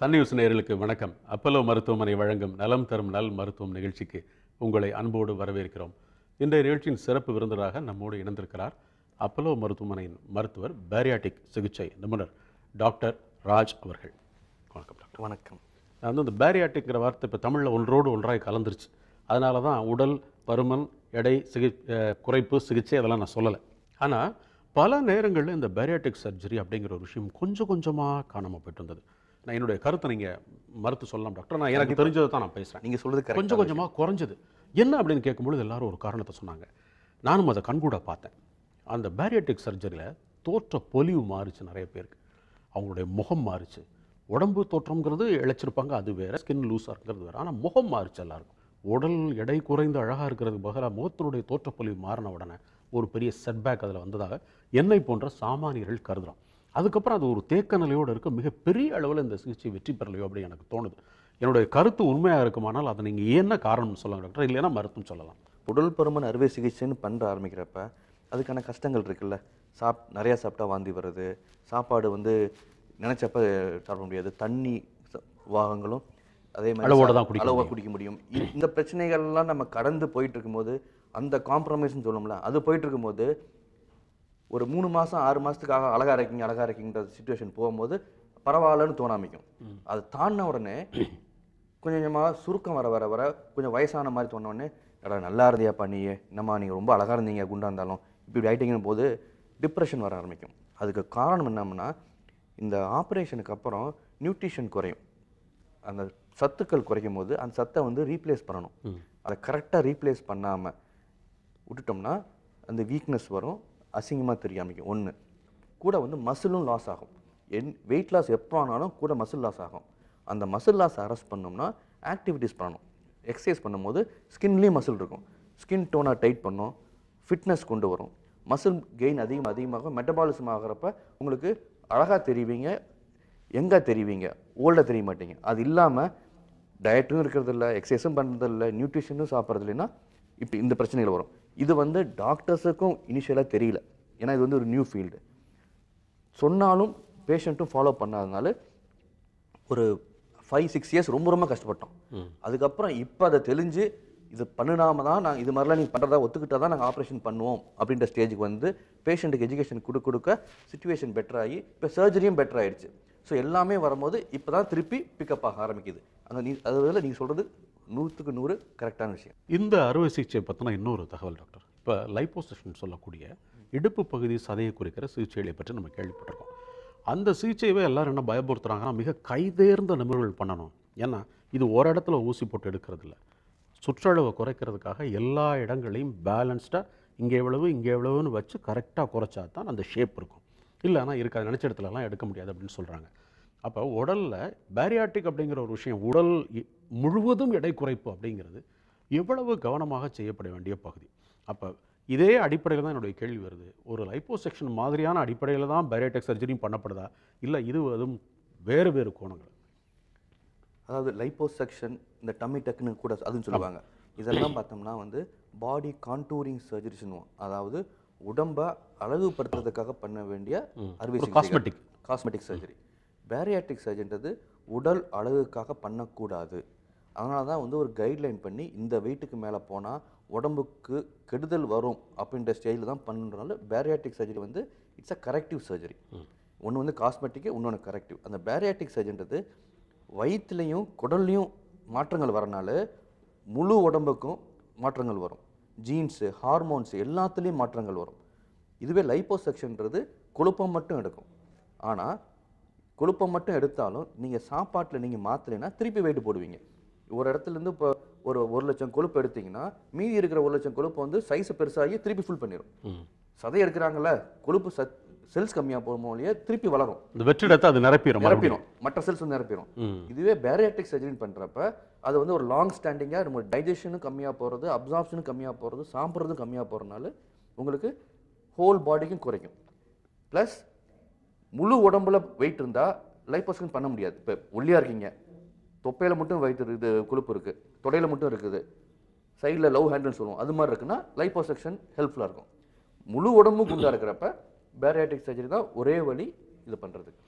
Sun news நேயர்களுக்கு வணக்கம் Apollo மருத்துவமனை வழங்கும் நலம் தரும் நல் மருத்துவம் நிகழ்ச்சிக்கு உங்களை அன்போடு வரவேற்கிறோம் இன்றைய நிகழ்ச்சியின் சிறப்பு விருந்தினராக நம்மோடு இணைந்திருக்கிறார் அப்பல்லோ மருத்துவமனையின் மருத்துவர் பேரியாட்டிக் சிகிச்சை நிபுணர் டாக்டர் ராஜ் அவர்கள் வணக்கம் டாக்டர் வணக்கம் நான் வந்து இந்த பேரியாட்டிக்ங்கிற வார்த்தை இப்போ தமிழில் ஒன்றோடு ஒன்றாய் கலந்துருச்சு அதனால தான் உடல் பருமன் எடை சிகி அஹ், குறைப்பு சிகிச்சை அதெல்லாம் நான் சொல்லலை ஆனால் பல நேரங்களில் இந்த பேரியாட்டிக் சர்ஜரி அப்படிங்கிற ஒரு விஷயம் கொஞ்சம் கொஞ்சமாக காணாமல் போயிட்டு இருந்தது நான் என்னுடைய கருத்தை நீங்கள் மறுத்து சொல்லலாம் டாக்டர் நான் எனக்கு தெரிஞ்சதை தான் நான் பேசுகிறேன் நீங்க சொல்றது கரெக்ட் கொஞ்சம் கொஞ்சமாக குறைஞ்சது என்ன அப்படின்னு கேட்கும்பொழுது எல்லாரும் ஒரு காரணத்தை சொன்னாங்க நானும் அதை கண்கூட பார்த்தேன் அந்த பேரியாட்டிக் சர்ஜரியில் தோற்ற பொலிவு மாறுச்சு நிறைய பேருக்கு அவங்களுடைய முகம் மாறுச்சு உடம்பு தோற்றம்ங்கிறது இழைச்சிருப்பாங்க அது வேற ஸ்கின் லூஸாக இருக்கிறது வேற ஆனால் முகம் மாறுச்சு எல்லாருக்கும் உடல் எடை குறைந்து அழகாக இருக்கிறதுக்கு பதிலாக முகத்தினுடைய தோற்றப்பொலிவு மாறின உடனே ஒரு பெரிய செட்பேக் அதில் வந்ததாக என்னை போன்ற சாமானியர்கள் கருதுறான் அதுக்கப்புறம் அது ஒரு தேக்க நிலையோடு இருக்க மிகப்பெரிய அளவில் இந்த சிகிச்சை வெற்றி பெறலையோ அப்படின்னு எனக்கு தோணுது என்னுடைய கருத்து உண்மையாக இருக்குமானால் அதை நீங்கள் என்ன காரணம்னு சொல்லுங்க டாக்டர் இல்லைன்னா மருத்துவம் சொல்லலாம் உடல் பருமன் அறுவை சிகிச்சைன்னு பண்ண ஆரம்பிக்கிறப்ப அதுக்கான கஷ்டங்கள் இருக்குல்ல சாப் நிறையா சாப்பிட்டா வாந்தி வருது சாப்பாடு வந்து நினைச்சப்ப சாப்பிட முடியாது தண்ணி ச- வாகங்களும் அதே மாதிரி அளவோட சா- தான் குடிக்க அளவா குடிக்க முடியும் இ- இந்த பிரச்சனைகள்லாம் நம்ம கடந்து போயிட்டு இருக்கும்போது அந்த காம்ப்ரமைஸ்னு சொல்லுவோம்ல அது போயிட்டு இருக்கும்போது ஒரு மூணு மாதம் ஆறு மாதத்துக்காக அழகா இருக்கீங்க அழகா இருக்கீங்கன்ற சுச்சுவேஷன் போகும்போது பரவாயில்லன்னு தோண ஆரம்பிக்கும் அது தாண்டின உடனே கொஞ்சம் கொஞ்சமாக சுருக்கம் வர வர வர கொஞ்சம் வயசான மாதிரி தோண உடனே எடா நல்லா இருந்தியாப்பா நீ என்னம்மா நீங்கள் ரொம்ப அழகாக இருந்தீங்க குண்டா இருந்தாலும் இப்படி ஆயிட்டீங்கன்னு போது டிப்ரெஷன் வர ஆரம்பிக்கும் அதுக்கு காரணம் என்னம்னா இந்த ஆப்ரேஷனுக்கு அப்புறம் நியூட்ரிஷன் குறையும் அந்த சத்துக்கள் குறைக்கும் போது அந்த சத்தை வந்து ரீப்ளேஸ் பண்ணணும் அதை கரெக்டாக ரீப்ளேஸ் பண்ணாமல் விட்டுட்டோம்னா அந்த வீக்னஸ் வரும் அசிங்கமாக தெரிய ஆரம்பிக்கும் ஒன்று கூட வந்து மசிலும் லாஸ் ஆகும் என் வெயிட் லாஸ் எப்போ ஆனாலும் கூட மசில் லாஸ் ஆகும் அந்த மசில் லாஸ் அரெஸ்ட் பண்ணோம்னா ஆக்டிவிட்டீஸ் பண்ணணும் எக்ஸசைஸ் பண்ணும்போது ஸ்கின்லேயும் மசில் இருக்கும் ஸ்கின் டோனை டைட் பண்ணும் ஃபிட்னஸ் கொண்டு வரும் மசில் கெயின் அதிகம் அதிகமாக மெட்டபாலிசம் ஆகிறப்ப உங்களுக்கு அழகாக தெரிவிங்க எங்கே தெரிவிங்க ஓல்டாக தெரிய மாட்டீங்க அது இல்லாமல் டயட்டும் இருக்கிறது இல்லை எக்ஸசைஸும் பண்ணுறது இல்லை நியூட்ரிஷனும் சாப்பிட்றது இல்லைன்னா இப்போ இந்த பிரச்சனைகள் வரும் இது வந்து டாக்டர்ஸுக்கும் இனிஷியலாக தெரியல ஏன்னா இது வந்து ஒரு நியூ ஃபீல்டு சொன்னாலும் பேஷண்ட்டும் ஃபாலோ பண்ணாதனால ஒரு ஃபைவ் சிக்ஸ் இயர்ஸ் ரொம்ப ரொம்ப கஷ்டப்பட்டோம் அதுக்கப்புறம் இப்போ அதை தெளிஞ்சு இது பண்ணினாம தான் நாங்கள் இது மாதிரிலாம் நீங்கள் பண்ணுறதா ஒத்துக்கிட்டா தான் நாங்கள் ஆப்ரேஷன் பண்ணுவோம் அப்படின்ற ஸ்டேஜுக்கு வந்து பேஷண்ட்டுக்கு எஜுகேஷன் கொடுக்க கொடுக்க சுச்சுவேஷன் பெட்டர் ஆகி இப்போ சர்ஜரியும் பெட்டர் ஆயிடுச்சு ஸோ எல்லாமே வரும்போது இப்போ தான் திருப்பி பிக்கப் ஆக ஆரம்பிக்குது அந்த நீ அதில் நீங்கள் சொல்கிறது நூற்றுக்கு நூறு கரெக்டான விஷயம் இந்த அறுவை சிகிச்சை பற்றின இன்னொரு தகவல் டாக்டர் இப்போ லைப்போசெஷன் சொல்லக்கூடிய இடுப்பு பகுதி சதையை குறிக்கிற சிகிச்சைகளை பற்றி நம்ம கேள்விப்பட்டிருக்கோம் அந்த சிகிச்சையவே எல்லாரும் என்ன பயமுறுத்துறாங்கன்னா மிக கைதேர்ந்த நிபுணர்கள் பண்ணணும் ஏன்னா இது ஒரு இடத்துல ஊசி போட்டு எடுக்கிறது இல்ல சுற்றளவை குறைக்கிறதுக்காக எல்லா இடங்களையும் பேலன்ஸ்டாக இங்கே எவ்வளவு இங்கே எவ்வளவுன்னு வச்சு கரெக்டாக குறைச்சா தான் அந்த ஷேப் இருக்கும் இல்லைன்னா இருக்காது நினச்ச இடத்துலலாம் எடுக்க முடியாது அப்படின்னு சொல்கிறாங்க அப்போ உடலில் பேரியாட்டிக் அப்படிங்கிற ஒரு விஷயம் உடல் இ- முழுவதும் எடை குறைப்பு அப்படிங்கிறது எவ்வளவு கவனமாக செய்யப்பட வேண்டிய பகுதி அப்போ இதே அடிப்படையில் தான் என்னுடைய கேள்வி வருது ஒரு லைப்போசெக்ஷன் மாதிரியான அடிப்படையில் தான் பேரியாட்டிக் சர்ஜரியும் பண்ணப்படுதா இல்லை இது அதுவும் வேறு வேறு கோணங்கள் அதாவது லைப்போசெக்ஷன் இந்த டம்மி டக்குன்னு கூட அதுன்னு சொல்லுவாங்க இதெல்லாம் பார்த்தோம்னா வந்து பாடி கான்டூரிங் சர்ஜரிஸ்னுவோம் அதாவது உடம்பை அழகுபடுத்துறதுக்காக பண்ண வேண்டிய அறுவை ஒரு சிகிச்சை cosmetic. காஸ்மெட்டிக் சர்ஜரி பேரியாட்டிக் சர்ஜரின்றது உடல் அழகுக்காக பண்ணக்கூடாது அதனால தான் வந்து ஒரு கைட்லைன் பண்ணி இந்த வெயிட்டுக்கு மேலே போனால் உடம்புக்கு கெடுதல் வரும் அப்படின்ற ஸ்டேஜில் தான் பண்ணுறதுனால பேரியாட்டிக் சர்ஜரி வந்து இட்ஸ் அ கரெக்டிவ் சர்ஜரி ஒன்று வந்து காஸ்மெட்டிக்கு இன்னொன்று கரெக்டிவ் அந்த பேரியாட்டிக் சர்ஜரின்றது வயிற்றுலையும் குடல்லையும் மாற்றங்கள் வரனால முழு உடம்புக்கும் மாற்றங்கள் வரும் ஜீன்ஸு ஹார்மோன்ஸ் எல்லாத்துலேயும் மாற்றங்கள் வரும் இதுவே லைப்போசெக்ஷன்ன்றது கொழுப்பம் மட்டும் எடுக்கும் ஆனால் கொழுப்பம் மட்டும் எடுத்தாலும் நீங்கள் சாப்பாட்டில் நீங்கள் மாற்றலைன்னா திருப்பி வெயிட் போடுவீங்க ஒரு இடத்துல இருந்து இப்போ ஒரு ஒரு லட்சம் கொழுப்பு எடுத்தீங்கன்னா மீதி இருக்கிற ஒரு லட்சம் கொழுப்பு வந்து சைஸ் பெருசாகி திருப்பி ஃபுல் பண்ணிடும் ம். சதை எடுக்கிறாங்கல்ல கொழுப்பு சத் செல்ஸ் கம்மியாக போகுமோ இல்லையா திருப்பி வளரும் இந்த வெற்றிடத்தை அது நிரப்பிடும் மறுபடியும் நிரப்பிடும் மற்ற செல்ஸ் வந்து நிரப்பிடும் ம் இதுவே பேரியாட்டிக் சர்ஜரி பண்ணுறப்ப அது வந்து ஒரு லாங் ஸ்டாண்டிங்காக நம்ம டைஜஷனும் கம்மியாக போகிறது அப்சார்ப்ஷனும் கம்மியாக போகிறது சாப்பிட்றதும் கம்மியாக போகிறதுனால உங்களுக்கு ஹோல் பாடிக்கும் குறைக்கும் ப்ளஸ் முழு உடம்புல வெயிட் இருந்தால் லைப்போசன் பண்ண முடியாது இப்போ ஒல்லியாக இருக்கீங்க தொப்பையில் மட்டும் வெயிட் இது கொழுப்பு இருக்குது தொடையில் மட்டும் இருக்குது சைடில் லவ் ஹேண்டில்னு சொல்லுவோம் அது மாதிரி இருக்குன்னா லைப்போசெக்ஷன் ஹெல்ப்ஃபுல்லாக இருக்கும் முழு உடம்பும் குண்டா இருக்கிறப்ப பேரியாட்டிக் சர்ஜரி தான் ஒரே வழி இது பண்ணுறதுக்கு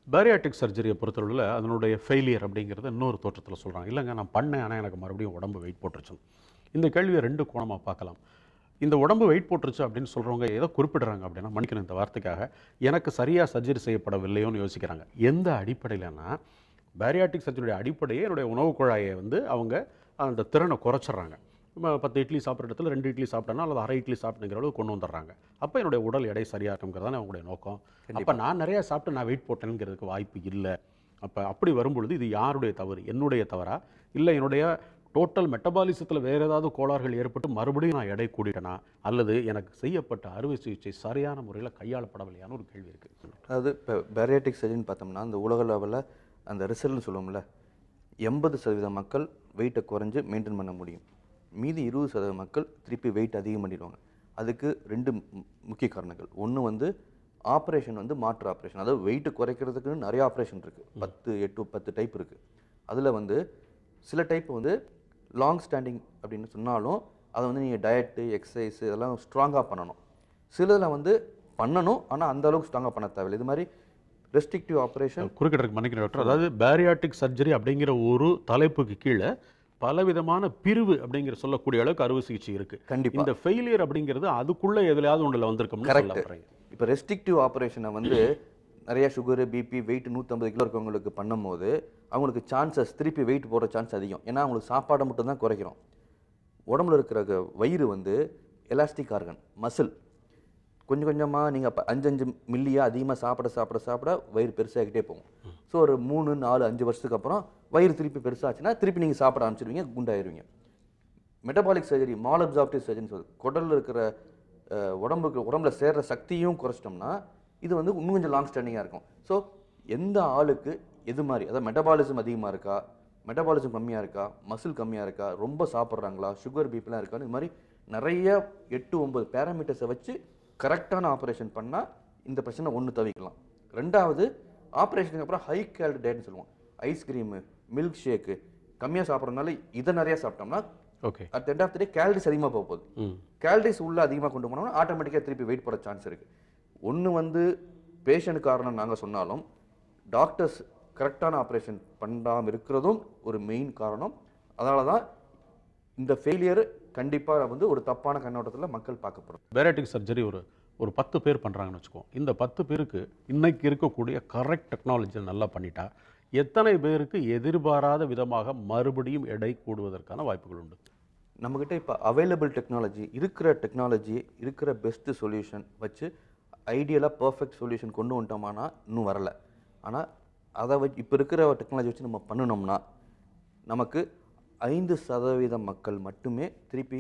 பேரியாட்டிக் சர்ஜரியை பொறுத்தளவில் அதனுடைய ஃபெயிலியர் அப்படிங்கிறத இன்னொரு தோற்றத்தில் சொல்கிறாங்க இல்லைங்க நான் பண்ணேன் ஆனால் எனக்கு மறுபடியும் உடம்பு வெயிட் போட்டுருச்சு இந்த கேள்வியை ரெண்டு கோணமாக பார்க்கலாம் இந்த உடம்பு வெயிட் போட்டுருச்சு அப்படின்னு சொல்கிறவங்க ஏதோ குறிப்பிடுறாங்க அப்படின்னா மன்னிக்கணும் இந்த வார்த்தைக்காக எனக்கு சரியாக சர்ஜரி செய்யப்படவில்லையோன்னு யோசிக்கிறாங்க எந்த அடிப்படையிலனா பேரியாட்டிக் சர்ஜரியுடைய அடிப்படையே என்னுடைய உணவு குழாயை வந்து அவங்க அந்த திறனை குறைச்சிட்றாங்க நம்ம பத்து இட்லி சாப்பிட்ற இடத்துல ரெண்டு இட்லி சாப்பிட்டேன்னா அல்லது அரை இட்லி சாப்பிட்டுங்கிற அளவுக்கு கொண்டு வந்துடுறாங்க அப்போ என்னுடைய உடல் எடை சரியாக இருக்குங்கிறது தானே அவங்களுடைய நோக்கம் அப்போ நான் நிறைய சாப்பிட்டு நான் வெயிட் போட்டேங்கிறதுக்கு வாய்ப்பு இல்லை அப்போ அப்படி வரும்பொழுது இது யாருடைய தவறு என்னுடைய தவறா இல்லை என்னுடைய டோட்டல் மெட்டபாலிசத்தில் வேறு ஏதாவது கோளாறுகள் ஏற்பட்டு மறுபடியும் நான் எடை கூடிட்டேனா அல்லது எனக்கு செய்யப்பட்ட அறுவை சிகிச்சை சரியான முறையில் கையாளப்படவில்லையான ஒரு கேள்வி இருக்குது அதாவது இப்போ பேரியாட்டிக் சர்ஜரின்னு பார்த்தோம்னா அந்த உலக லெவலில் அந்த ரிசல்ட்னு சொல்லுவோம்ல எண்பது சதவீத மக்கள் வெயிட்டை குறைஞ்சு மெயின்டைன் பண்ண முடியும் மீதி இருபது சதவீத மக்கள் திருப்பி வெயிட் அதிகம் பண்ணிடுவாங்க அதுக்கு ரெண்டு மு- முக்கிய காரணங்கள் ஒன்று வந்து ஆப்ரேஷன் வந்து மாற்று ஆப்ரேஷன் அதாவது வெயிட் குறைக்கிறதுக்கு நிறைய ஆப்ரேஷன் இருக்குது பத்து எட்டு பத்து டைப் இருக்குது அதில் வந்து சில டைப் வந்து லாங் ஸ்டாண்டிங் அப்படின்னு சொன்னாலும் அதை வந்து நீங்கள் டயட்டு எக்ஸசைஸ் இதெல்லாம் ஸ்ட்ராங்காக பண்ணணும் சிலதில் வந்து பண்ணணும் ஆனால் அந்த அளவுக்கு ஸ்ட்ராங்காக பண்ண தேவையில்லை இது மாதிரி ரெஸ்ட்ரிக்டிவ் ஆப்ரேஷன் குறுக்கிட்டு மன்னிக்கிறேன் டாக்டர் அதாவது பேரியாட்டிக் சர்ஜரி அப்படிங்கிற ஒரு தலைப்புக்கு கீழே பலவிதமான பிரிவு அப்படிங்கிற சொல்லக்கூடிய அளவுக்கு அறுவை சிகிச்சை இருக்கு கண்டிப்பாக இந்த ஃபெயிலியர் அப்படிங்கிறது அதுக்குள்ள எதுலயாவது ஒன்றுல வந்திருக்கும்னு சொல்ல Correct. வரீங்க இப்போ ரெஸ்ட்ரிக்டிவ் ஆப்ரேஷனை வந்து நிறைய சுகரு பிபி வெயிட் நூற்றம்பது கிலோ இருக்கவங்களுக்கு பண்ணும்போது அவங்களுக்கு சான்சஸ் திருப்பி வெயிட் போடுற சான்ஸ் அதிகம் ஏன்னா அவங்களுக்கு சாப்பாடை மட்டும் தான் குறைக்கிறோம் உடம்புல இருக்கிற க- வயிறு வந்து எலாஸ்டிக் ஆர்கன் மசில் கொஞ்சம் கொஞ்சமாக நீங்கள் அஞ்சு அஞ்சு மில்லியாக அதிகமாக சாப்பிட சாப்பிட சாப்பிட வயிறு பெருசாகிட்டே போகும் ஸோ ஒரு மூணு நாலு அஞ்சு வருஷத்துக்கு அப்புறம் வயிறு திருப்பி பெருசாச்சுன்னா திருப்பி நீங்கள் சாப்பிட ஆரம்பிச்சிருவீங்க குண்டாயிருவீங்க மெட்டபாலிக் சர்ஜரி மால் அப்சார்ப்டிவ் சர்ஜரின்னு சொல்லுது குடல்ல இருக்கிற அஹ், உடம்புக்கு உடம்புல சேர்ற சக்தியும் குறைச்சிட்டோம்னா இது வந்து இன்னும் கொஞ்சம் லாங் ஸ்டாண்டிங்காக இருக்கும் ஸோ எந்த ஆளுக்கு எது மாதிரி அதாவது மெட்டபாலிசம் அதிகமாக இருக்கா மெட்டபாலிசம் கம்மியாக இருக்கா மசில் கம்மியாக இருக்கா ரொம்ப சாப்பிட்றாங்களா சுகர் பிபிலாம் இருக்கான்னு இது மாதிரி நிறைய எட்டு ஒன்பது பேராமீட்டர்ஸை வச்சு கரெக்டான ஆப்ரேஷன் பண்ணால் இந்த பிரச்சனை ஒன்று தவிக்கலாம் ரெண்டாவது ஆப்ரேஷனுக்கு அப்புறம் ஹை கேலரி டயட்னு சொல்லுவோம் ஐஸ்கிரீமு மில்க் ஷேக்கு கம்மியாக சாப்பிட்றதுனால இதை நிறைய சாப்பிட்டோம்னா okay at end of the day calories அதிகமாக போக போகுது ம் கேலரிஸ் உள்ள அதிகமாக கொண்டு போனோம்னா ஆட்டோமேட்டிக்காக திருப்பி வெயிட் போட சான்ஸ் இருக்குது ஒன்று வந்து பேஷண்ட் காரணம் நாங்கள் சொன்னாலும் டாக்டர்ஸ் கரெக்டான ஆப்ரேஷன் பண்ணாமல் இருக்கிறதும் ஒரு மெயின் காரணம் அதனால தான் இந்த ஃபெயிலியர் கண்டிப்பாக வந்து ஒரு தப்பான கண்ணோட்டத்தில் மக்கள் பார்க்கப்படும் பேரட்டிக் சர்ஜரி ஒரு ஒரு பத்து பேர் பண்ணுறாங்கன்னு வச்சுக்கோ இந்த பத்து பேருக்கு இன்னைக்கு இருக்கக்கூடிய கரெக்ட் டெக்னாலஜியை நல்லா பண்ணிட்டா எத்தனை பேருக்கு எதிர்பாராத விதமாக மறுபடியும் எடை கூடுவதற்கான வாய்ப்புகள் உண்டு நம்மக்கிட்ட இப்போ அவைலபிள் டெக்னாலஜி இருக்கிற டெக்னாலஜி இருக்கிற பெஸ்ட்டு சொல்யூஷன் வச்சு ஐடியலாக பர்ஃபெக்ட் சொல்யூஷன் கொண்டு வந்துட்டோமானா இன்னும் வரல ஆனால் அதை வச்சு இப்போ இருக்கிற டெக்னாலஜி வச்சு நம்ம பண்ணினோம்னா நமக்கு ஐந்து சதவீதம் மக்கள் மட்டுமே திருப்பி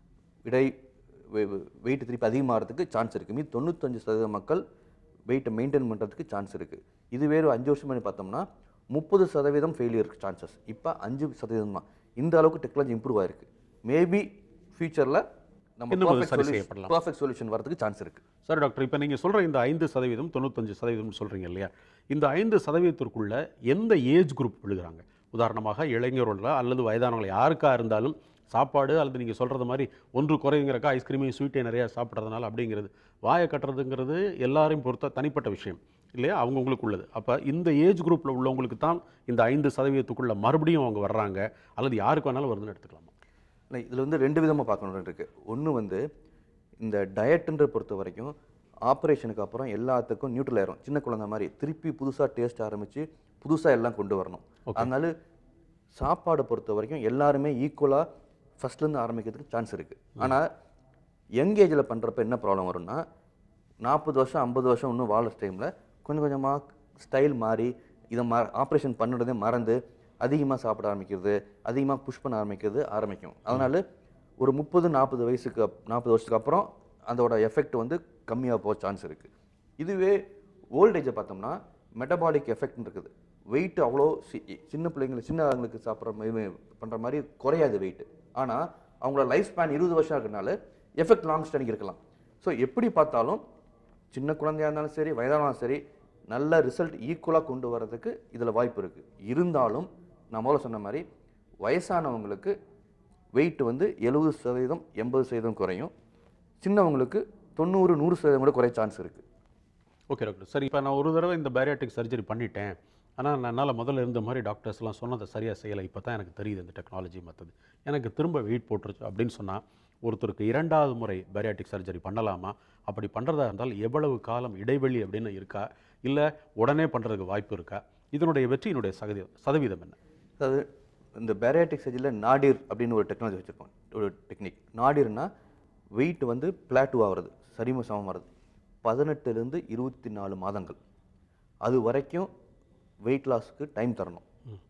இடை வெயிட் திருப்பி அதிகமாகிறதுக்கு சான்ஸ் இருக்குது மீதி தொண்ணூத்தஞ்சு சதவீதம் மக்கள் வெயிட்டை மெயின்டைன் பண்ணுறதுக்கு சான்ஸ் இருக்குது இதுவே ஒரு அஞ்சு வருஷம் பண்ணி பார்த்தோம்னா முப்பது சதவீதம் ஃபெயிலியர் சான்சஸ் இப்போ அஞ்சு சதவீதம் தான் இந்த அளவுக்கு டெக்னாலஜி இம்ப்ரூவ் ஆயிருக்கு மேபி ஃபியூச்சரில் நம்ம இன்னும் அது சரி பர்ஃபெக்ட் செய்யப்படலாம். பர்ஃபெக்ட் சொல்யூஷன் வரதுக்கு சான்ஸ் இருக்குது சரி டாக்டர் இப்போ நீங்கள் சொல்கிற இந்த ஐந்து சதவீதம் தொண்ணூத்தஞ்சு சதவீதம் சொல்கிறீங்க இல்லையா இந்த ஐந்து சதவீதத்திற்குள்ள எந்த ஏஜ் குரூப் விழுகிறாங்க உதாரணமாக இளைஞர்கள அல்லது வயதானவங்க யாருக்கா இருந்தாலும் சாப்பாடு அல்லது நீங்கள் சொல்கிறது மாதிரி ஒன்று குறைங்கிறக்கா ஐஸ்கிரீமையும் ஸ்வீட்டையும் நிறையா சாப்பிட்றதுனால அப்படிங்கிறது வாயை கட்டுறதுங்கிறது எல்லாரையும் பொறுத்த தனிப்பட்ட விஷயம் இல்லையா அவங்கவுங்களுக்கு உள்ளது அப்போ இந்த ஏஜ் குரூப்பில் உள்ளவங்களுக்கு தான் இந்த ஐந்து சதவீதத்துக்குள்ள மறுபடியும் அவங்க வர்றாங்க அல்லது யாருக்கு வேணாலும் வருதுன்னு எடுத்துக்கலாமா இல்லை இதில் வந்து ரெண்டு விதமாக பார்க்கணும் இருக்கு ஒன்று வந்து இந்த டயட்டுன்ற பொறுத்த வரைக்கும் ஆப்ரேஷனுக்கு அப்புறம் எல்லாத்துக்கும் நியூட்ரல் ஆயிரும் சின்ன குழந்தை மாதிரி திருப்பி புதுசாக டேஸ்ட் ஆரம்பித்து புதுசாக எல்லாம் கொண்டு வரணும் அதனால சாப்பாடை பொறுத்த வரைக்கும் எல்லாருமே ஈக்குவலாக ஃபஸ்ட்லேருந்து ஆரம்பிக்கிறதுக்கு சான்ஸ் இருக்குது ஆனால் யங் ஏஜில் பண்ணுறப்ப என்ன ப்ராப்ளம் வரும்னா நாற்பது வருஷம் ஐம்பது வருஷம் இன்னும் வாழற டைமில் கொஞ்சம் கொஞ்சமாக ஸ்டைல் மாறி இதை மா ஆப்ரேஷன் பண்ணுறதே மறந்து அதிகமாக சாப்பிட ஆரம்பிக்கிறது அதிகமாக புஷ் பண்ண ஆரம்பிக்கிறது ஆரம்பிக்கும் அதனால ஒரு முப்பது நாற்பது வயசுக்கு அப் நாற்பது வருஷத்துக்கு அப்புறம் அதோட எஃபெக்ட் வந்து கம்மியாக போக சான்ஸ் இருக்குது இதுவே ஓல்டேஜை பார்த்தோம்னா மெட்டபாலிக் எஃபெக்ட் இருக்குது வெயிட் அவ்வளோ சி- சின்ன பிள்ளைங்களுக்கு சின்ன ஆளுங்களுக்கு சாப்பிட்ற மாதிரி பண்ணுற மாதிரி குறையாது வெயிட் ஆனால் அவங்களோட லைஃப் ஸ்பேன் இருபது வருஷம் இருக்கிறனால எஃபெக்ட் லாங் ஸ்டாண்டிங் இருக்கலாம் ஸோ எப்படி பார்த்தாலும் சின்ன குழந்தையா இருந்தாலும் சரி வயதானாலும் சரி நல்ல ரிசல்ட் ஈக்குவலாக கொண்டு வரதுக்கு இதில் வாய்ப்பு இருக்குது இருந்தாலும் நான் முதல்ல சொன்ன மாதிரி வயசானவங்களுக்கு வெயிட் வந்து எழுபது சதவீதம் எண்பது சதவீதம் குறையும் சின்னவங்களுக்கு தொண்ணூறு நூறு சதவீதம் கூட குறைய சான்ஸ் இருக்குது ஓகே டாக்டர் சரி இப்போ நான் ஒரு தடவை இந்த பேரியாட்டிக் சர்ஜரி பண்ணிட்டேன் ஆனால் என்னால் முதல்ல இருந்த மாதிரி டாக்டர்ஸ்லாம் சொன்னதை சரியாக செய்யலை இப்போ தான் எனக்கு தெரியுது இந்த டெக்னாலஜி மற்றது எனக்கு திரும்ப வெயிட் போட்டுருச்சு அப்படின்னு சொன்னால் ஒருத்தருக்கு இரண்டாவது முறை பேரியாட்டிக் சர்ஜரி பண்ணலாமா அப்படி பண்ணுறதா இருந்தால் எவ்வளவு காலம் இடைவெளி அப்படின்னு இருக்கா இல்லை உடனே பண்ணுறதுக்கு வாய்ப்பு இருக்கா இதனுடைய வெற்றியினுடைய சதவீதம் சதவீதம் என்ன அதாவது இந்த பேரியாட்டிக் சர்ஜரியில் நாடிர் அப்படின்னு ஒரு டெக்னாலஜி வச்சுருப்போம் ஒரு டெக்னிக் நாடிர்னா வெயிட் வந்து பிளாட்டு ஆகிறது சரிம சமம் வருது பதினெட்டுலேருந்து இருபத்தி நாலு மாதங்கள் அது வரைக்கும் வெயிட் லாஸ்க்கு டைம் தரணும்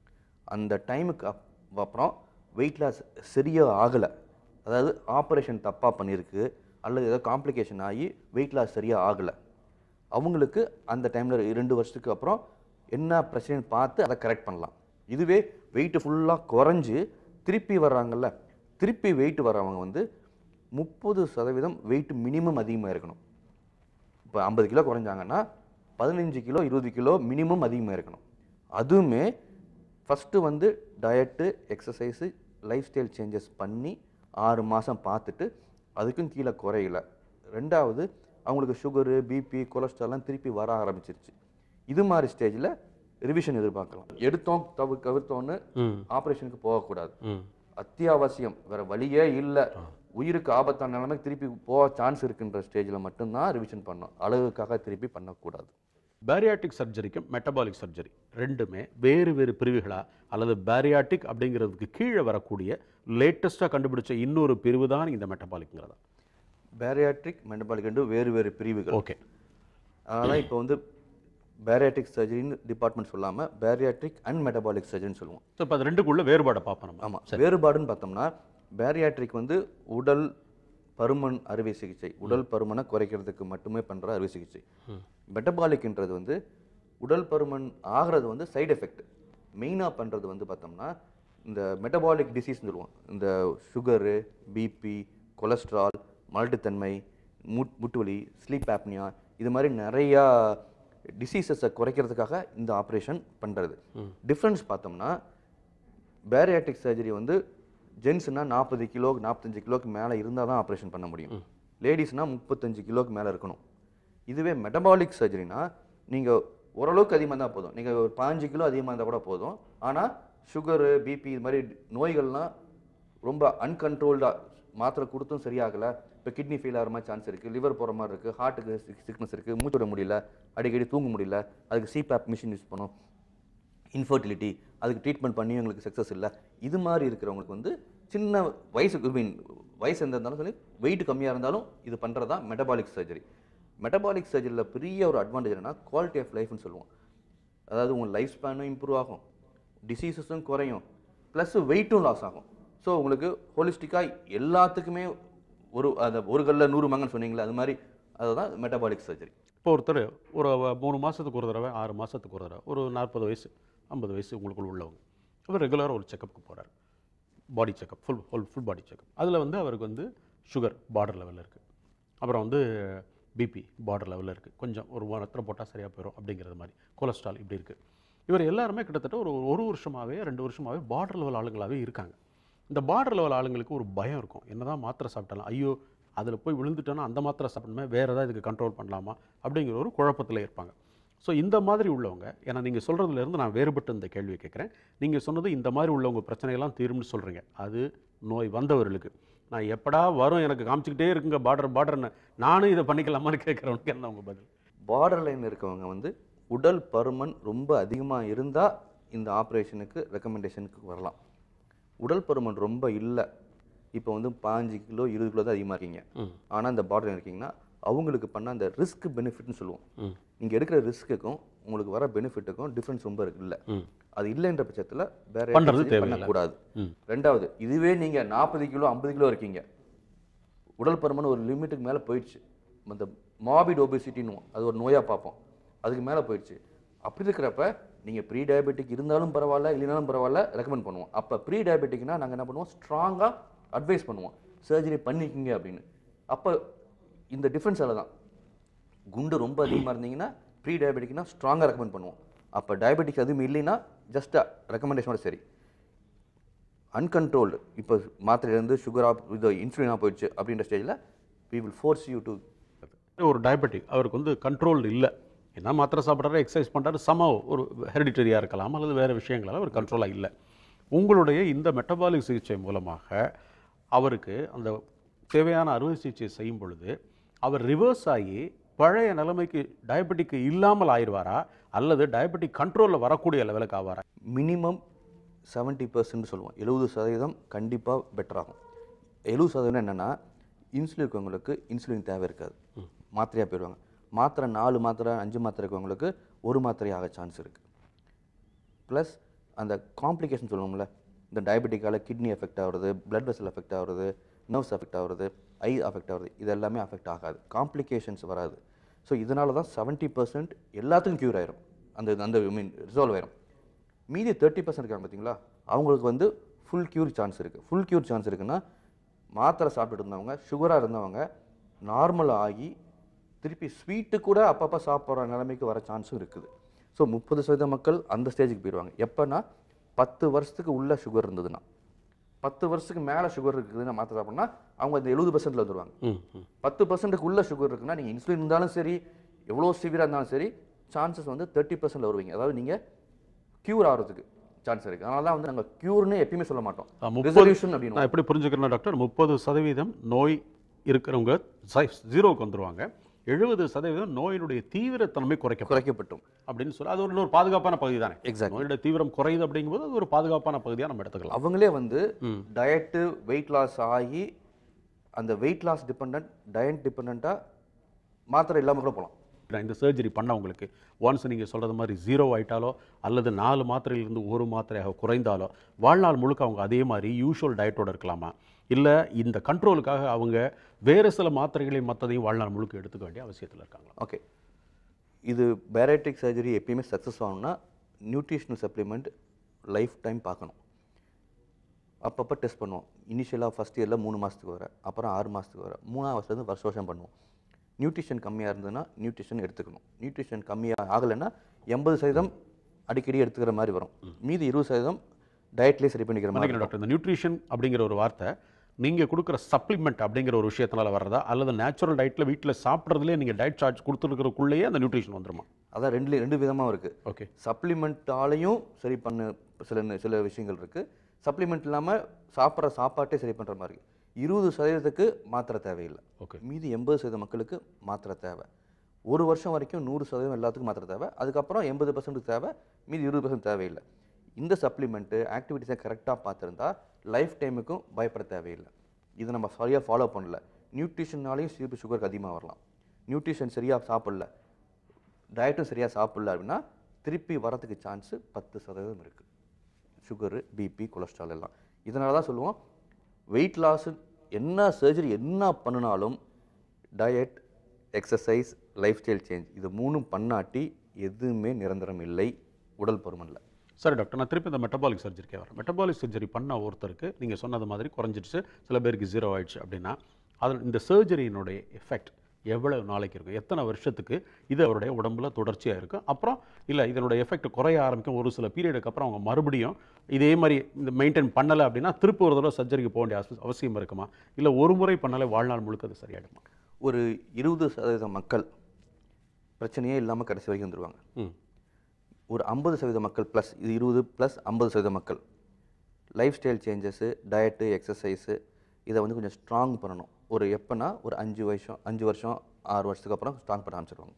அந்த டைமுக்கு அப் அப்புறம் வெயிட் லாஸ் சரியாக ஆகலை அதாவது ஆப்ரேஷன் தப்பாக பண்ணியிருக்கு அல்லது ஏதோ காம்ப்ளிகேஷன் ஆகி வெயிட் லாஸ் சரியாக ஆகலை அவங்களுக்கு அந்த டைமில் ரெண்டு வருஷத்துக்கு அப்புறம் என்ன பிரச்சனைன்னு பார்த்து அதை கரெக்ட் பண்ணலாம் இதுவே வெயிட் ஃபுல்லாக குறைஞ்சு திருப்பி வர்றாங்கல்ல திருப்பி வெயிட் வர்றவங்க வந்து முப்பது சதவீதம் வெயிட் மினிமம் அதிகமாக இருக்கணும் இப்போ ஐம்பது கிலோ குறைஞ்சாங்கன்னா பதினஞ்சு கிலோ இருபது கிலோ மினிமம் அதிகமாக இருக்கணும் அதுவுமே ஃபஸ்ட்டு வந்து diet exercise lifestyle changes பண்ணி ஆறு மாதம் பார்த்துட்டு அதுக்கும் கீழே குறையல ரெண்டாவது அவங்களுக்கு சுகரு பிபி கொலஸ்ட்ரால்லாம் திருப்பி வர ஆரம்பிச்சிருச்சு இது மாதிரி ஸ்டேஜில் ரிவிஷன் எதிர்பார்க்கலாம் எடுத்தோம் தவு கவிர்த்தோன்னு ம் ஆப்ரேஷனுக்கு போகக்கூடாது ம் அத்தியாவசியம் வேற வழியே இல்லை உயிருக்கு ஆபத்தான நிலைமைக்கு திருப்பி போக சான்ஸ் இருக்குன்ற ஸ்டேஜில் மட்டும்தான் ரிவிஷன் பண்ணணும் அழகுக்காக திருப்பி பண்ணக்கூடாது பேரியாட்டிக் சர்ஜரிக்கும் மெட்டபாலிக் சர்ஜரி ரெண்டுமே வேறு வேறு பிரிவுகளா அல்லது பேரியாட்டிக் அப்படிங்கிறதுக்கு கீழே வரக்கூடிய லேட்டஸ்ட்டாக கண்டுபிடிச்ச இன்னொரு பிரிவு தான் இந்த மெட்டபாலிக்ங்கிறதா பேரியாட்ரிக் மெட்டபாலிக் ரெண்டு வேறு வேறு பிரிவுகள் ஓகே அதனால இப்போ வந்து பேரியாட்ரிக் சர்ஜரின்னு டிபார்ட்மெண்ட் சொல்லாமல் பேரியாட்ரிக் அண்ட் மெட்டபாலிக் சர்ஜரின்னு சொல்லுவோம் ஸோ இப்போ அது ரெண்டுக்குள்ள வேறுபாடை பார்ப்போம் நம்ம ஆமாம் வேறுபாடுன்னு பார்த்தோம்னா பேரியாட்ரிக் வந்து உடல் பருமன் அறுவை சிகிச்சை உடல் பருமனை குறைக்கிறதுக்கு மட்டுமே பண்ணுற அறுவை சிகிச்சை மெட்டபாலிக்ன்றது வந்து உடல் பருமன் ஆகிறது வந்து சைடு எஃபெக்ட் மெயினாக பண்ணுறது வந்து பார்த்தோம்னா இந்த மெட்டபாலிக் டிசீஸ்னு சொல்லுவோம் இந்த சுகரு பிபி கொலஸ்ட்ரால் மலட்டுத்தன்மை முட் முட்டுவலி ஸ்லீப் ஆப்னியா இது மாதிரி நிறையா டிசீசஸை குறைக்கிறதுக்காக இந்த ஆப்ரேஷன் பண்ணுறது டிஃப்ரென்ஸ் பார்த்தோம்னா பேரியாட்ரிக் சர்ஜரி வந்து ஜென்ஸ்னா நாற்பது கிலோ நாற்பத்தஞ்சு கிலோக்கு மேலே இருந்தால் தான் ஆப்ரேஷன் பண்ண முடியும் லேடிஸ்னா முப்பத்தஞ்சு கிலோக்கு மேலே இருக்கணும் இதுவே மெட்டபாலிக் சர்ஜரினா நீங்கள் ஓரளவுக்கு அதிகமாக இருந்தால் போதும் நீங்கள் ஒரு பாஞ்சு கிலோ அதிகமாக இருந்தால் கூட போதும் ஆனால் சுகரு பிபி இது மாதிரி நோய்கள்லாம் ரொம்ப அன்கண்ட்ரோல்டாக மாத்திரை கொடுத்தும் சரியாகலை இப்போ கிட்னி ஃபெயில் ஆகிற மாதிரி சான்ஸ் இருக்குது லிவர் போகிற மாதிரி இருக்குது ஹார்ட்டுக்கு சிக்னஸ் இருக்குது மூச்சு விட முடியல அடிக்கடி தூங்க முடியல அதுக்கு சிபேப் மிஷின் யூஸ் பண்ணோம் இன்ஃபர்டிலிட்டி அதுக்கு ட்ரீட்மெண்ட் பண்ணி எங்களுக்கு சக்ஸஸ் இல்லை இது மாதிரி இருக்கிறவங்களுக்கு வந்து சின்ன வயசு ஐ மீன் வயசு எந்த இருந்தாலும் சரி வெயிட் கம்மியாக இருந்தாலும் இது பண்ணுறது தான் மெட்டபாலிக் சர்ஜரி மெட்டபாலிக் சர்ஜரியில் பெரிய ஒரு அட்வான்டேஜ் என்னன்னா குவாலிட்டி ஆஃப் லைஃப்னு சொல்லுவோம் அதாவது உங்கள் லைஃப் ஸ்பேனும் இம்ப்ரூவ் ஆகும் டிசீசஸும் குறையும் ப்ளஸ் வெயிட்டும் லாஸ் ஆகும் ஸோ உங்களுக்கு ஹோலிஸ்டிக்காக எல்லாத்துக்குமே ஒரு அந்த ஒரு கல்ல நூறு மங்கன்னு சொன்னீங்களே அது மாதிரி அதுதான் மெட்டபாலிக் சர்ஜரி இப்போ ஒருத்தர் ஒரு வ- மூணு மாதத்துக்கு ஒரு தடவை ஆறு மாதத்துக்கு ஒரு தடவை ஒரு நாற்பது வயசு ஐம்பது வயசு உங்களுக்குள்ள உள்ளவங்க அவர் ரெகுலராக ஒரு செக்கப்புக்கு போகிறார் body checkup full full full body checkup அதில் வந்து அவருக்கு வந்து சுகர் பார்டர் லெவலில் இருக்குது அப்புறம் வந்து பிபி பார்டர் லெவலில் இருக்குது கொஞ்சம் ஒரு வாரத்தில் போட்டால் சரியாக போயிடும் அப்படிங்கிறது மாதிரி கொலஸ்ட்ரால் இப்படி இருக்குது இவர் எல்லாருமே கிட்டத்தட்ட ஒரு ஒரு வருஷமாகவே ரெண்டு வருஷமாகவே பார்டர் லெவல் ஆளுங்களாகவே இருக்காங்க இந்த பார்டர் லெவல் ஆளுங்களுக்கு ஒரு பயம் இருக்கும் என்னதான் மாத்திரை சாப்பிட்டாலும் ஐயோ அதில் போய் விழுந்துட்டோன்னா அந்த மாத்திரை சாப்பிடணுமே வேறு ஏதாவது இதுக்கு கண்ட்ரோல் பண்ணலாமா அப்படிங்கிற ஒரு குழப்பத்தில் இருப்பாங்க ஸோ இந்த மாதிரி உள்ளவங்க ஏன்னா நீங்கள் சொல்கிறதுலேருந்து நான் வேறுபட்டு இந்த கேள்வியை கேட்குறேன் நீங்கள் சொன்னது இந்த மாதிரி உள்ளவங்க பிரச்சனையெல்லாம் தீரும்னு சொல்கிறீங்க அது நோய் வந்தவர்களுக்கு நான் எப்படா வரும் எனக்கு காமிச்சிக்கிட்டே இருக்குங்க பார்டர் பார்டர்னு நானும் இதை பண்ணிக்கலாமான்னு கேட்குறவனுக்கு என்ன உங்கள் பதில் பார்டர் லைன் இருக்கவங்க வந்து உடல் பருமன் ரொம்ப அதிகமாக இருந்தால் இந்த ஆப்ரேஷனுக்கு ரெக்கமெண்டேஷனுக்கு வரலாம் உடல் பருமன் ரொம்ப இல்லை இப்போ வந்து பாஞ்சு கிலோ இருபது கிலோ தான் அதிகமாக இருக்கீங்க ம் ஆனால் இந்த பார்டர் இருக்கீங்கன்னா அவங்களுக்கு பண்ண அந்த ரிஸ்க் பெனிஃபிட்னு சொல்லுவோம் ம் நீங்கள் எடுக்கிற ரிஸ்க்குக்கும் உங்களுக்கு வர பெனிஃபிட்டுக்கும் டிஃப்ரென்ஸ் ரொம்ப இல்லை ம் அது இல்லைன்ற பட்சத்தில் வேற பண்றது exercise தேவையில்ல. பண்ணக்கூடாது ம் ரெண்டாவது இதுவே நீங்கள் நாற்பது கிலோ ஐம்பது கிலோ இருக்கீங்க உடல் பருமன் ஒரு லிமிட்டுக்கு மேலே போயிடுச்சு அந்த மாபிட் ஒபிசிட்டின்னு அது ஒரு நோயாக பார்ப்போம் அதுக்கு மேலே போயிடுச்சு அப்படி இருக்கிறப்ப நீங்கள் ப்ரீ டயபெட்டிக் இருந்தாலும் பரவாயில்ல இல்லைனாலும் பரவாயில்ல ரெக்கமெண்ட் பண்ணுவோம் அப்போ ப்ரீ டயபெட்டிக்னா நாங்கள் என்ன பண்ணுவோம் ஸ்ட்ராங்காக அட்வைஸ் பண்ணுவோம் சர்ஜரி பண்ணிக்கிங்க அப்படின்னு அப்போ இந்த டிஃப்ரென்ஸ் அதில் தான் குண்டு ரொம்ப அதிகமாக இருந்தீங்கன்னா ப்ரீ டயபெட்டிக்னா ஸ்ட்ராங்காக ரெக்கமெண்ட் பண்ணுவோம் அப்போ டயபெட்டிக்ஸ் எதுவும் இல்லைன்னா ஜஸ்ட் ரெக்கமெண்டேஷனோட சரி அன்கண்ட்ரோல்டு இப்போ மாத்திரையிலேருந்து சுகராக இது இன்சுலினாக போயிடுச்சு அப்படின்ற ஸ்டேஜில் we will force you to ஒரு டயபெட்டிக் அவருக்கு வந்து கண்ட்ரோல் இல்லை என்ன மாத்திரை சாப்பிட்றாரு எக்ஸசைஸ் பண்ணுறாரு சம ஒரு ஹெரிடிட்டரியாக இருக்கலாம் அல்லது வேறு விஷயங்களால் ஒரு கண்ட்ரோலாக இல்லை உங்களுடைய இந்த மெட்டபாலிக் சிகிச்சை மூலமாக அவருக்கு அந்த தேவையான அறுவை சிகிச்சை செய்யும் பொழுது அவர் ரிவர்ஸ் ஆகி பழைய நிலைமைக்கு டயபெட்டிக் இல்லாமல் ஆயிடுவாரா அல்லது டயபெட்டிக் கண்ட்ரோலில் வரக்கூடிய லெவலுக்கு ஆவாரா மினிமம் செவன்ட்டி பர்சன்ட் சொல்லுவோம் எழுபது சதவீதம் கண்டிப்பாக பெட்டர் ஆகும் எழுபது சதவீதம் என்னென்னா இன்சுலின் இருக்கவங்களுக்கு இன்சுலின் தேவை இருக்காது மாத்திரையாக போயிடுவாங்க மாத்திரை நாலு மாத்திரை அஞ்சு மாத்திரை இருக்கவங்களுக்கு ஒரு மாத்திரை ஆக சான்ஸ் இருக்குது ப்ளஸ் அந்த காம்ப்ளிகேஷன் சொல்லுவோம்ல இந்த டயபெட்டிக்கால கிட்னி எஃபெக்ட் ஆகுறது blood வெசல் எஃபெக்ட் ஆகுறது நர்வ்ஸ் எஃபெக்ட் ஆகுறது ஐ அஃபெக்ட் ஆகுறது இது எல்லாமே அஃபெக்ட் ஆகாது காம்ப்ளிகேஷன்ஸ் வராது ஸோ இதனால தான் செவன்ட்டி பர்சன்ட் எல்லாத்துக்கும் க்யூர் ஆயிரும் அந்த அந்த ஐ மீன் ரிசால்வ் ஆயிரும் மீதி தேர்ட்டி பர்சன்ட் இருக்காங்க பார்த்தீங்களா அவங்களுக்கு வந்து ஃபுல் க்யூர் சான்ஸ் இருக்குது ஃபுல் க்யூர் சான்ஸ் இருக்குன்னா மாத்திரை சாப்பிட்டுட்டு இருந்தவங்க சுகராக இருந்தவங்க நார்மல் ஆகி திருப்பி ஸ்வீட்டு கூட அப்பப்போ சாப்பிட்ற நிலைமைக்கு வர சான்ஸும் இருக்குது ஸோ முப்பது சதவீத மக்கள் அந்த ஸ்டேஜுக்கு போயிடுவாங்க எப்போனா பத்து வருஷத்துக்கு உள்ள சுகர் இருந்ததுன்னா பத்து வருஷத்துக்கு மேலே சுகர் இருக்குதுன்னு மாத்திரை சாப்பிட்னா அவங்க அந்த எழுபது பர்சன்ட்ல வந்துருவாங்க ம் ம் பத்து பர்சன்ட்டுக்கு உள்ள சுகர் இருக்குன்னா நீங்கள் இன்சுலின் இருந்தாலும் சரி எவ்வளோ சிவியராக இருந்தாலும் சரி சான்சஸ் வந்து தேர்ட்டி பர்சன்ட்ல வருவீங்க அதாவது நீங்கள் க்யூர் ஆகிறதுக்கு சான்ஸ் இருக்குது அதனால தான் வந்து நாங்கள் க்யூர்னு எப்பயுமே சொல்ல மாட்டோம் ஆ, முப்பது- ரிசல்யூஷன் அப்படின்னு நான் எப்படி புரிஞ்சுக்கிறேன்னா டாக்டர் முப்பது சதவீதம் நோய் இருக்கிறவங்க ஜீரோவுக்கு வந்துருவாங்க எழுபது சதவீதம் நோயினுடைய தீவிரத்தன்மை குறைக்கப்படும் குறைக்கப்பட்டோம் அப்படின்னு சொல்லி அது ஒரு இன்னொரு பாதுகாப்பான பகுதி தானே Exactly. நோயோட தீவிரம் குறையுது அப்படிங்கும்போது அது ஒரு பாதுகாப்பான பகுதியாக நம்ம எடுத்துக்கலாம் அவங்களே வந்து ம். டயட்டு வெயிட் லாஸ் ஆகி அந்த வெயிட் லாஸ் டிபெண்ட் டயட் டிபெண்ட்டாக மாத்திரை இல்லாமல் கூட போகலாம் நான் இந்த சர்ஜரி பண்ணவங்களுக்கு ஒன்ஸ் நீங்கள் சொல்கிறது மாதிரி ஜீரோ ஆயிட்டாலோ அல்லது நாலு மாத்திரையிலிருந்து ஒரு மாத்திரையாக குறைந்தாலோ வாழ்நாள் முழுக்க அவங்க அதே மாதிரி யூஷுவல் டயட்டோட இருக்கலாமா இல்லை இந்த கண்ட்ரோலுக்காக அவங்க வேறு சில மாத்திரைகளையும் மற்றதையும் வாழ்நாள் முழுக்க எடுத்துக்க வேண்டிய அவசியத்தில் இருக்காங்களா ஓகே இது பேரேட்டிக் சர்ஜரி எப்பயுமே சக்ஸஸ் ஆகணும்னா நியூட்ரிஷனல் சப்ளிமெண்ட் லைஃப் டைம் பார்க்கணும் அப்பப்போ டெஸ்ட் பண்ணுவோம் இனிஷியலாக ஃபஸ்ட் இயரில் மூணு மாதத்துக்கு வர அப்புறம் ஆறு மாதத்துக்கு வர மூணாவது வருஷத்துலேருந்து வருஷம் வருஷம் பண்ணுவோம் நியூட்ரிஷன் கம்மியாக இருந்ததுன்னா நியூட்ரிஷன் எடுத்துக்கணும் நியூட்ரிஷன் கம்மியாக ஆகலைன்னா எண்பது சதவீதம் அடிக்கடி எடுத்துக்கிற மாதிரி வரும் மீதி இருபது சதவீதம் டயட்லேயே சரி பண்ணிக்கிற மாதிரி மன்னிக்கணும் டாக்டர் இந்த நியூட்ரிஷன் அப்படிங்கிற ஒரு வார்த்தை நீங்கள் கொடுக்குற சப்ளிமெண்ட் அப்படிங்கிற ஒரு விஷயத்தினால வர்றதா அல்லது நேச்சுரல் டயட்டில் வீட்டில் சாப்பிட்றதுலேயே நீங்கள் டயட் சார்ஜ் கொடுத்துருக்கிறக்குள்ளேயே அந்த நியூட்ரிஷன் வந்துருமா அதான் ரெண்டு ரெண்டு விதமாக இருக்குது ஓகே சப்ளிமெண்ட்டாலையும் சரி பண்ண சில சில விஷயங்கள் இருக்குது சப்ளிமெண்ட் இல்லாமல் சாப்பிட்ற சாப்பாட்டே சரி பண்ணுற மாதிரி இருக்கு இருபது சதவீதத்துக்கு மாத்திரை தேவையில்லை ஓகே மீதி எண்பது சதவீத மக்களுக்கு மாத்திரை தேவை ஒரு வருஷம் வரைக்கும் நூறு சதவீதம் எல்லாத்துக்கும் மாத்திரை தேவை அதுக்கப்புறம் எண்பது பர்சன்ட் தேவை மீதி இருபது பர்சன்ட் தேவையில்லை இந்த சப்ளிமெண்ட்டு ஆக்டிவிட்டீஸை கரெக்டாக பார்த்துருந்தா லைஃப் டைமுக்கும் பயப்பட தேவையில்லை இதை நம்ம சரியாக ஃபாலோ பண்ணல நியூட்ரிஷனாலையும் சிபி சுகருக்கு அதிகமாக வரலாம் நியூட்ரிஷன் சரியாக சாப்பிடல டயட்டும் சரியாக சாப்பிடல அப்படின்னா திருப்பி வரதுக்கு சான்ஸு பத்து சதவீதம் இருக்குது சுகரு பிபி கொலஸ்ட்ரால் எல்லாம் இதனால தான் சொல்லுவோம் வெயிட் லாஸ் என்ன சர்ஜரி என்ன பண்ணினாலும் diet exercise lifestyle change இது மூணும் பண்ணாட்டி எதுவுமே நிரந்தரம் இல்லை உடல் பருமனில் சரி டாக்டர் நான் திருப்பி இந்த மெட்டபாலிக் சர்ஜரிக்கே வரேன் மெட்டபாலிக் சர்ஜரி பண்ண ஒருத்தருக்கு நீங்கள் சொன்னது மாதிரி குறைஞ்சிடுச்சு சில பேருக்கு ஜீரோ ஆயிடுச்சு அப்படின்னா அது இந்த சர்ஜரியினுடைய எஃபெக்ட் எவ்வளவு நாளைக்கு இருக்கும் எத்தனை வருஷத்துக்கு இது அவருடைய உடம்புல தொடர்ச்சியாக இருக்கும் அப்புறம் இல்லை இதனுடைய எஃபெக்ட் குறைய ஆரம்பிக்கும் ஒரு சில பீரியடுக்கு அப்புறம் அவங்க மறுபடியும் இதே மாதிரி இந்த மெயின்டைன் பண்ணலை அப்படின்னா திருப்பி ஒரு தடவை சர்ஜரிக்கு போக வேண்டிய அவசி- அவசியம் இருக்குமா இல்லை ஒரு முறை பண்ணாலே வாழ்நாள் முழுக்க அது சரியாயிடுமா ஒரு இருபது சதவீத மக்கள் பிரச்சனையே இல்லாமல் கடைசி வரைக்கும் வந்துருவாங்க ம் ஒரு ஐம்பது சதவீத மக்கள் ப்ளஸ் இது இருபது ப்ளஸ் ஐம்பது சதவீத மக்கள் lifestyle changes diet exercise இதை வந்து கொஞ்சம் ஸ்ட்ராங் பண்ணணும் ஒரு எப்போனா ஒரு அஞ்சு வருஷம் அஞ்சு வருஷம் ஆறு வருஷத்துக்கு அப்புறம் ஸ்ட்ராங் பண்ண ஆரம்பிச்சிருவாங்க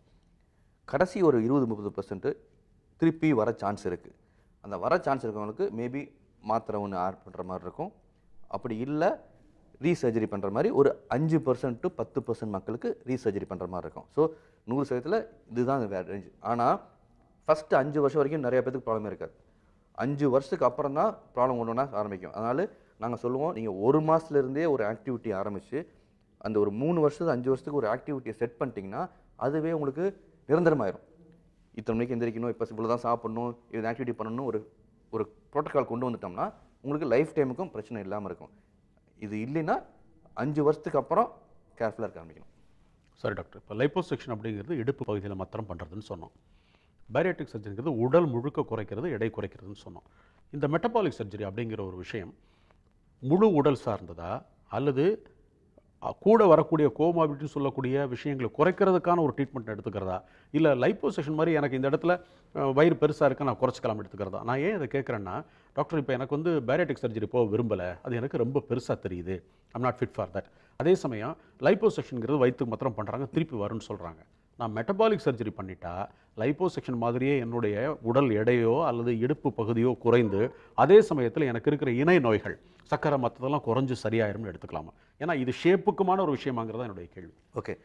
கடைசி ஒரு இருபது முப்பது பர்சன்ட் திருப்பி வர சான்ஸ் இருக்குது அந்த வர சான்ஸ் இருக்கவங்களுக்கு மேபி மாத்திரை ஒன்று ஆட் பண்ணுற மாதிரி இருக்கும் அப்படி இல்லை ரீசர்ஜரி பண்ணுற மாதிரி ஒரு அஞ்சு பர்சன்ட் டு பத்து பர்சன்ட் மக்களுக்கு ரீசர்ஜரி பண்ணுற மாதிரி இருக்கும் ஸோ நூறு சதவீதத்தில் இதுதான் ரேஞ்ச் ஆனால் ஃபஸ்ட்டு அஞ்சு வருஷம் வரைக்கும் நிறைய பேருக்கு ப்ராப்ளம் இருக்காது அஞ்சு வருஷத்துக்கு அப்புறம் தான் ப்ராப்ளம் ஒன்று ஒன்றா ஆரம்பிக்கும் அதனால நாங்கள் சொல்லுவோம் நீங்கள் ஒரு மாதத்துலேருந்தே ஒரு ஆக்டிவிட்டி ஆரம்பித்து அந்த ஒரு மூணு வருஷத்துக்கு அஞ்சு வருஷத்துக்கு ஒரு ஆக்டிவிட்டியை செட் பண்ணிட்டீங்கன்னா அதுவே உங்களுக்கு நிரந்தரமாயிரும் இத்தனை மணிக்கு எந்திரிக்கணும் இப்போ இவ்வளோ தான் சாப்பிடணும் இது ஆக்டிவிட்டி பண்ணணும் ஒரு ஒரு ப்ரோட்டோக்கால் கொண்டு வந்துட்டோம்னா உங்களுக்கு லைஃப் டைமுக்கும் பிரச்சனை இல்லாமல் இருக்கும் இது இல்லைன்னா அஞ்சு வருஷத்துக்கு அப்புறம் கேர்ஃபுல்லாக இருக்க ஆரம்பிக்கணும் சரி டாக்டர் இப்போ லைப்போசெக்ஷன் அப்படிங்கிறது இடுப்பு பகுதியில் மாத்திரம் பண்ணுறதுன்னு சொன்னோம் பைரேட்டிக் சர்ஜரிங்கிறது உடல் முழுக்க குறைக்கிறது எடை குறைக்கிறதுன்னு சொன்னோம் இந்த மெட்டபாலிக் சர்ஜரி அப்படிங்கிற ஒரு விஷயம் முழு உடல் சார்ந்ததா அல்லது அஹ், கூட வரக்கூடிய கோமாபிலிட்டின்னு சொல்லக்கூடிய விஷயங்களை குறைக்கிறதுக்கான ஒரு ட்ரீட்மெண்ட் எடுத்துக்கிறதா இல்லை லைப்போசெஷன் மாதிரி எனக்கு இந்த இடத்துல அஹ், வயிறு பெருசாக இருக்கு நான் குறைச்சிக்கலாம் எடுத்துக்கிறதா நான் ஏன் இதை கேட்குறேன்னா டாக்டர் இப்போ எனக்கு வந்து பேரட்டிக் சர்ஜரி போக விரும்பலை அது எனக்கு ரொம்ப பெருசாக தெரியுது I'm not fit for that அதே சமயம் லைப்போசெக்ஷனுங்கிறது வயிற்றுக்கு மாத்திரம் பண்ணுறாங்க திருப்பி வரும்னு சொல்கிறாங்க நான் மெட்டபாலிக் சர்ஜரி பண்ணிட்டா லைப்போசெக்ஷன் மாதிரியே என்னுடைய உடல் எடையோ அல்லது இடுப்பு பகுதியோ குறைந்து அதே சமயத்தில் எனக்கு இருக்கிற இணை நோய்கள் சக்கரை மற்றதெல்லாம் குறைஞ்சு சரியாயிரும்னு எடுத்துக்கலாமா ஏன்னா இது ஷேப்புக்குமான ஒரு விஷயமாங்கிறதா என்னுடைய கேள்வி ஓகே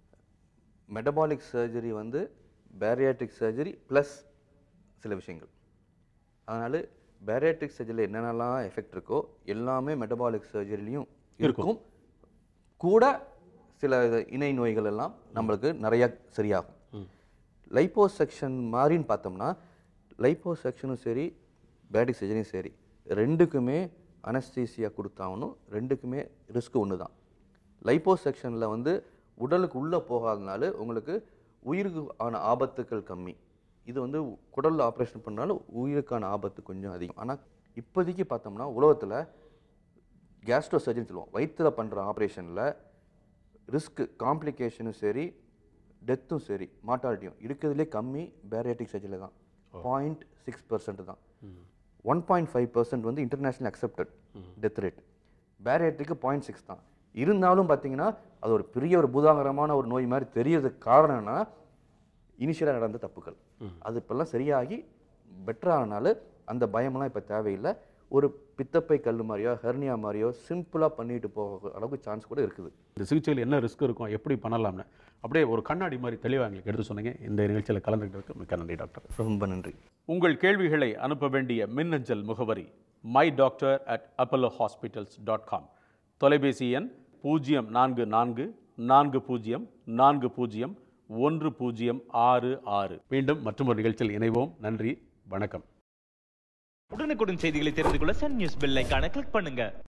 மெட்டபாலிக் சர்ஜரி வந்து பேரியாட்ரிக் சர்ஜரி ப்ளஸ் சில விஷயங்கள் அதனால் பேரியாட்ரிக் சர்ஜரியில் என்னென்னலாம் எஃபெக்ட் இருக்கோ எல்லாமே மெட்டபாலிக் சர்ஜரிலையும் இருக்கும் கூட சில இது- இணை நோய்கள் எல்லாம் நம்மளுக்கு நிறைய சரியாகும் லைப்போசெக்ஷன் மாதிரின்னு பார்த்தோம்னா லைப்போசெக்ஷனும் சரி பேட்டிக் சர்ஜரியும் சரி ரெண்டுக்குமே அனஸ்தீசியா கொடுத்தாகணும் ரெண்டுக்குமே ரிஸ்க் ஒன்று தான் லைப்போசெக்ஷனில் வந்து உடலுக்கு உள்ளே போகாதனால உங்களுக்கு உயிருக்கு ஆன ஆபத்துக்கள் கம்மி இது வந்து குடலில் ஆப்ரேஷன் பண்ணாலும் உயிருக்கான ஆபத்து கொஞ்சம் அதிகம் ஆனால் இப்போதைக்கு பார்த்தோம்னா உலகத்தில் கேஸ்ட்ரோ சர்ஜன் சொல்லுவோம் வயிற்றில் பண்ணுற ஆப்ரேஷனில் ரிஸ்க்கு காம்ப்ளிகேஷனும் சரி டெத்தும் சரி மார்ட்டாலிட்டியும் இருக்கிறதுலே கம்மி பேரியாட்டிக் சர்ஜரியில் தான் பாயிண்ட் சிக்ஸ் பர்சன்ட் தான் ஒன் பாயிண்ட் ஃபைவ் பர்சன்ட் வந்து இன்டர்நேஷ்னல் அக்செப்டட் டெத் ரேட் பேரியாட்ரிக்கு பாயிண்ட் சிக்ஸ் தான் இருந்தாலும் பார்த்தீங்கன்னா அது ஒரு பெரிய ஒரு பூதாகரமான ஒரு நோய் மாதிரி தெரியறதுக்கு காரணம்னா இனிஷியலாக நடந்த தப்புகள் அது இப்போல்லாம் சரியாகி பெட்டர் ஆனால அந்த பயமெல்லாம் இப்போ தேவையில்லை ஒரு பித்தப்பை கல் மாதிரியோ ஹெர்னியா மாதிரியோ சிம்பிளாக பண்ணிட்டு போக அளவுக்கு சான்ஸ் கூட இருக்குது இந்த சிகிச்சையில் என்ன ரிஸ்க் இருக்கும் எப்படி பண்ணலாம்னு அப்படியே ஒரு கண்ணாடி மாதிரி தெளிவாக எங்களுக்கு எடுத்து சொன்னீங்க இந்த நிகழ்ச்சியில் கலந்துக்கிட்டதுக்கு மிக்க நன்றி டாக்டர் ரொம்ப நன்றி உங்கள் கேள்விகளை அனுப்ப வேண்டிய மின்னஞ்சல் முகவரி my doctor at Apollo hospitals dot com தொலைபேசி எண் பூஜ்ஜியம் நான்கு நான்கு நான்கு பூஜ்ஜியம் நான்கு பூஜ்ஜியம் ஒன்று பூஜ்ஜியம் ஆறு ஆறு மீண்டும் மற்றொரு நிகழ்ச்சியில் இணைவோம் நன்றி வணக்கம் உடனுக்குடன் செய்திகளை தெரிந்து கொள்ள சன் நியூஸ் பெல் ஐகானை கிளிக் பண்ணுங்க